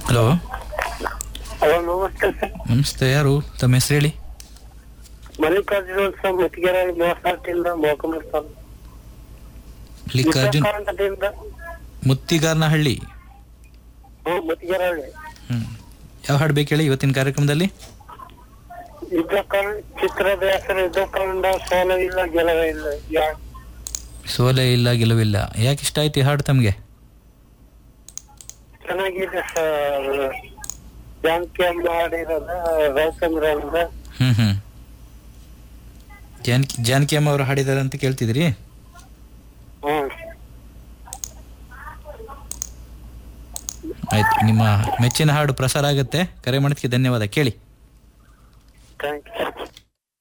hello hello ನಮಸ್ತೆ sir ನಮಸ್ತೆ ಯಾರು ತಮ್ಮ ಹೆಸರು ಹೇಳಿ ಮಲ್ಲಿಕಾರ್ಜುನ ಸರ್ ಮುತ್ತಿಗೆರೆ ಮೋಸಾಟಿಂದ ಮೋಕಮರ್ ಸರ್ ಮಲ್ಲಿಕಾರ್ಜುನ್ ಯುದ್ಧಕಾಂಡದಿಂದ ಮುತ್ತಿಗಾರನಹಳ್ಳಿ ಹ್ಞೂ ಮುತ್ತಿಗೆರೆ ಹ್ಞೂ ಯಾವ ಹಾಡು ಬೇಕು ಹೇಳಿ ಇವತ್ತಿನ ಕಾರ್ಯಕ್ರಮದಲ್ಲಿ ಯುದ್ಧಕಾಂಡ ಚಿತ್ರದ ಹೆಸರು ಯುದ್ಧಕಾಂಡ ಸೋಲವಿಲ್ಲ ಗೆಲವೇ ಇಲ್ಲ ಯಾ ಸೋಲೆ ಇಲ್ಲ ಗೆಲುವಿಲ್ಲ ಯಾಕೆ ಇಷ್ಟ ಆಯ್ತು ಈ ಹಾಡು ತಮಗೆ ಚೆನ್ನಾಗಿದೆ ಸರ್ ಜಾನಕಿ ಅಮ್ಮ ಹಾಡಿರೋದ ರವಿಚಂದ್ರ ಅಂತ ಹ್ಞೂ ಹ್ಞೂ ಜಾನಕಿ ಜಾನಕಿ ಅಮ್ಮ ಅವರು ಹಾಡಿದ್ದಾರೆ ಅಂತ ಕೇಳ್ತಿದ್ರಿ ಹ್ಞೂ ಆಯ್ತು ನಿಮ್ಮ ಮೆಚ್ಚಿನ ಹಾಡು ಪ್ರಸಾರ ಆಗುತ್ತೆ ಕರೆ ಮಾಡೋದಕ್ಕೆ ಧನ್ಯವಾದ ಕೇಳಿ ಥ್ಯಾಂಕ್ ಯು